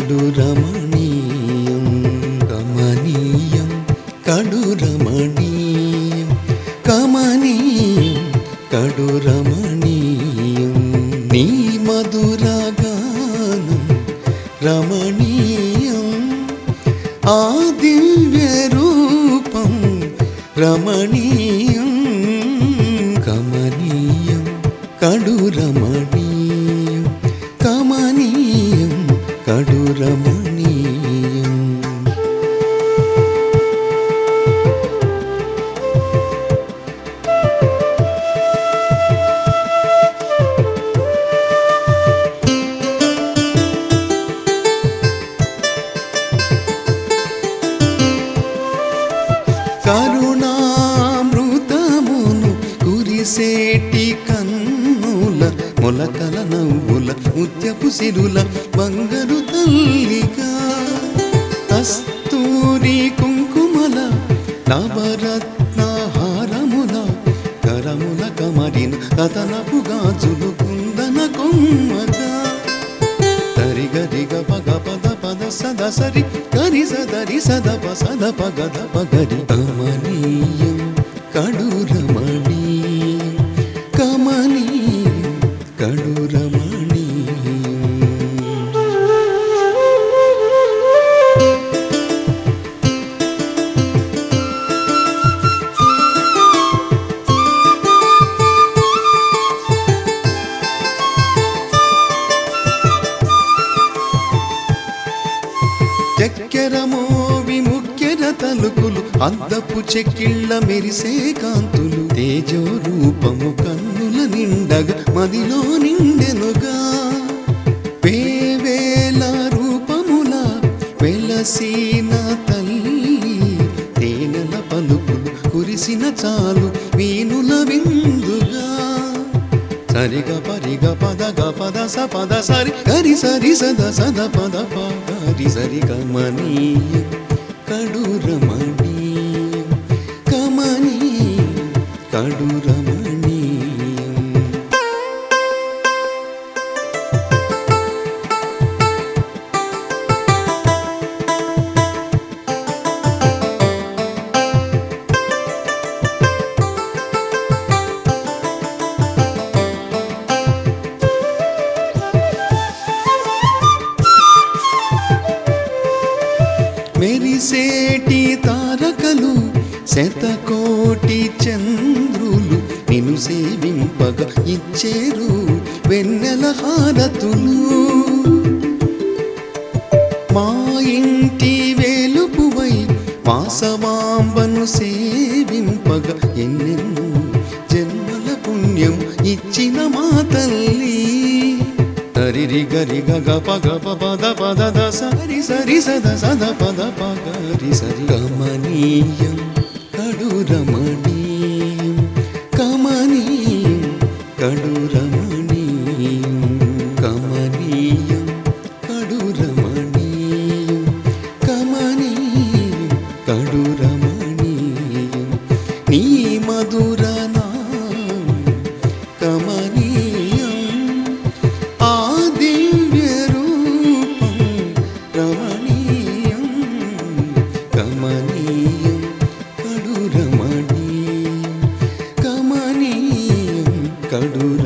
కడు రమణీయం కమనీయం కడు రమణీయం కమనీయం కడు రమణీయం నీ మధురగానం రమణీయం ఆ దివ్య రూపం రమణీయం కమనీయం కడు రమణీయం కమనీయం కడు రమణీయం కరుణామృతమును కురిసేటి కన్నుల మొలకల నవ్వుల ముత్యపు సిరుల బంగారు తల్లిగా కస్తూరి కుంకుమల నవరత్న హారముల కరముల కమరిన కథనపు గాజులు కుందన కొమ్మగా తరి గరి గ పగ పద పద సద సరి గరి సదరి సద ప సద పగద పగరి కమనీయం కడు రమణీయం కమనీయం కడు రమణీయం చక్కెర మోవి ముక్కెర తలుకులు అద్దపు చెక్కిళ్ళ మెరిసే కాంతులు తేజో రూపము కన్నుల నిండగా మదిలో నిండెనుగా వేవేల రూపముల వెలసీన తల్లి తేనెల పలుకులు కురిసిన చాలు వీనుల విందుగా సరిగ పరిగ పద గ పద స పద సరి గరి సరి సద సద పద ప గరి సరి కమనీయం కడు రమణీయం కమనీయం కడు రమణీయం మెరిసేటి తారకలు శతకోటి చంద్రులు నిన్ను సేవింపగ ఇచ్చేరు వెన్నెల హారతులు మా ఇంటి వేలుపువై వాసవాంబను సేవింపగ ఎన్నెన్నో జన్మల పుణ్యం ఇచ్చిన మా తల్లి సరిరి గరి గగ పగ ప పద పద ద సరి సరి సద సద పద పగరి సరి కమనీయం కడు రమణీయం కమనీయం కడు రమణీయం కమనీయం కడు రమణీయం కమనీయం కడు రమణీయం నీ మధుర నామం కమనీయం ఆ దివ్య రూపం రమణీయం కమనీయం కడు రమణీయం కమనీయం కడు